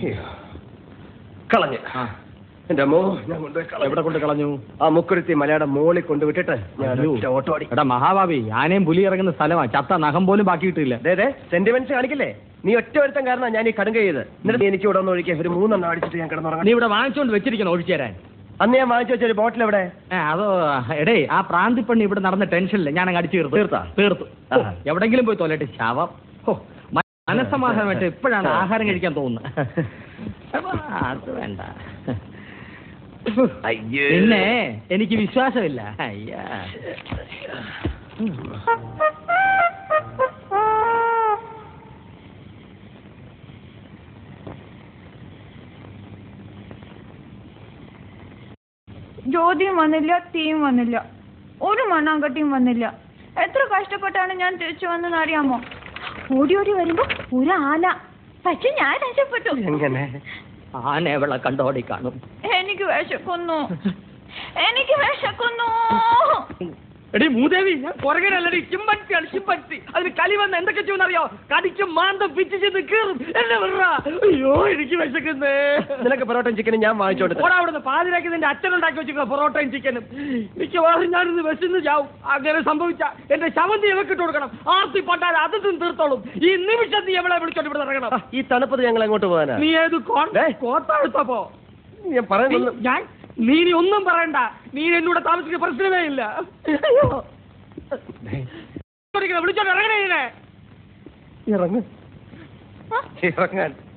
കളഞ്ഞ് ആ. എന്റെ അമ്മോ ഞാൻ കൊണ്ടുപോയി കളഞ്ഞു. എവിടെ കൊണ്ട് കളഞ്ഞു ആ മുക്കുരുത്തി മലയുടെ മോളിൽ കൊണ്ടുവിട്ടിട്ട് ഞാൻ അയ്യോ. ഒറ്റ ഓട്ടോ അടി എടാ മഹാഭാവി ആനയും പുലി ഇറങ്ങുന്ന സ്ഥലമാ ചത്ത നഖം പോലും ബാക്കിയിട്ടില്ല ദേ ദേ സെന്റിമെന്റ്സ് കാണിക്കില്ലേ നീ ഒറ്റ ഒരുത്തം കാരണം ഞാൻ ഈ കടുങ്ക ചെയ്ത് എന്നിട്ട് നീ എനിക്ക് ഇവിടെ ഒന്ന് ഒഴിക്കുക ഒരു മൂന്നെണ്ണം അടിച്ചിട്ട് ഞാൻ കിടന്നുറങ്ങാം നീ ഇവിടെ വാങ്ങിച്ചോണ്ട് വെച്ചിരിക്കണം ഒഴിച്ചു തരാൻ അന്ന് ഞാൻ വാങ്ങിച്ചു വെച്ചൊരു ബോട്ടിൽ എവിടെ ഏ, അതോ എടേ ആ പ്രാന്തിപ്പണ്ണി ഇവിടെ നടന്ന ടെൻഷനില്ല ഞാൻ അങ്ങ് അടിച്ചു തീർത്തു തീർത്താ? തീർത്തു ആ. ഓ, എവിടെങ്കിലും പോയി തോലട്ടെ ശവം ഹോ, മ- മനസ്സമാധാനമായിട്ട് ഇപ്പോഴാണ് ആഹാരം കഴിക്കാൻ തോന്നുന്നത് അപ്പൊ അത് വേണ്ട അയ്യേ പിന്നെ എനിക്ക് വിശ്വാസമില്ല അയ്യാ ജ്യോതിയും വന്നില്ല തീയും വന്നില്ല ഒരു മണ്ണാങ്കട്ടിയും വന്നില്ല എത്ര കഷ്ടപ്പെട്ടാണ് ഞാൻ തിരിച്ചു വന്നെന്ന് അറിയാമോ ഓടി ഓടി വരുമ്പോ ഒരു ആന പക്ഷെ ഞാൻ രക്ഷപ്പെട്ടു എങ്ങനെ ആന എവിടെ കണ്ടോടി കാണും എനിക്ക് വിശക്കുന്നു എനിക്ക് വിശക്കുന്നു എടി മൂദേവി ഞാൻ പുറകിലല്ലടി ചിമ്പൻസിയാണ് ചിമ്പൻസി അതിന് കലി വന്ന് എന്തൊക്കെ ചെയ്യുമെന്നറിയോ കടിക്കും മാന്തം പിച്ച് ചെന്ന് കീറും എന്നെ വിടറാ അയ്യോ എനിക്ക് വിശക്കുന്നേ നിനക്ക് പൊറോട്ടയും ചിക്കനും ഞാൻ വാങ്ങിച്ചോണ്ട് ഓടാ അവിടുന്ന് പാതിരാക്കി നിന്റെ അച്ഛൻ ഉണ്ടാക്കി വെച്ചിരിക്കുന്ന പൊറോട്ടയും ചിക്കനും മിക്കവാറും ഞാനിന്ന് വിശന്ന് ചാവും അങ്ങനെ സംഭവിച്ച എന്റെ ശവന്തി ഇവക്കിട്ട് കൊടുക്കണം ആർത്തി പട്ടാൽ അത് തിന്ന് തീർത്തോളും ഈ നിമിഷം നീ എവിടെ വിളിച്ചോണ്ട് ഇവിടെ ഇറങ്ങണം ഈ തണുപ്പത്ത് ഞങ്ങൾ എങ്ങോട്ട് പോകാനാ നീ ഏത് കോൺ ദേ. കോത്താഴ്ത്തപ്പോ ഞാൻ പറയുന്നു ഞാൻ നീ ഇനി ഒന്നും പറയണ്ട നീ എന്നൂടെ താമസിക്കുന്ന പ്രശ്നമേ ഇല്ല അയ്യോ വിളിച്ചോണ്ട് ഇറങ്ങണേ ഇതിനെ ഇറങ്ങ് ഇറങ്ങാൻ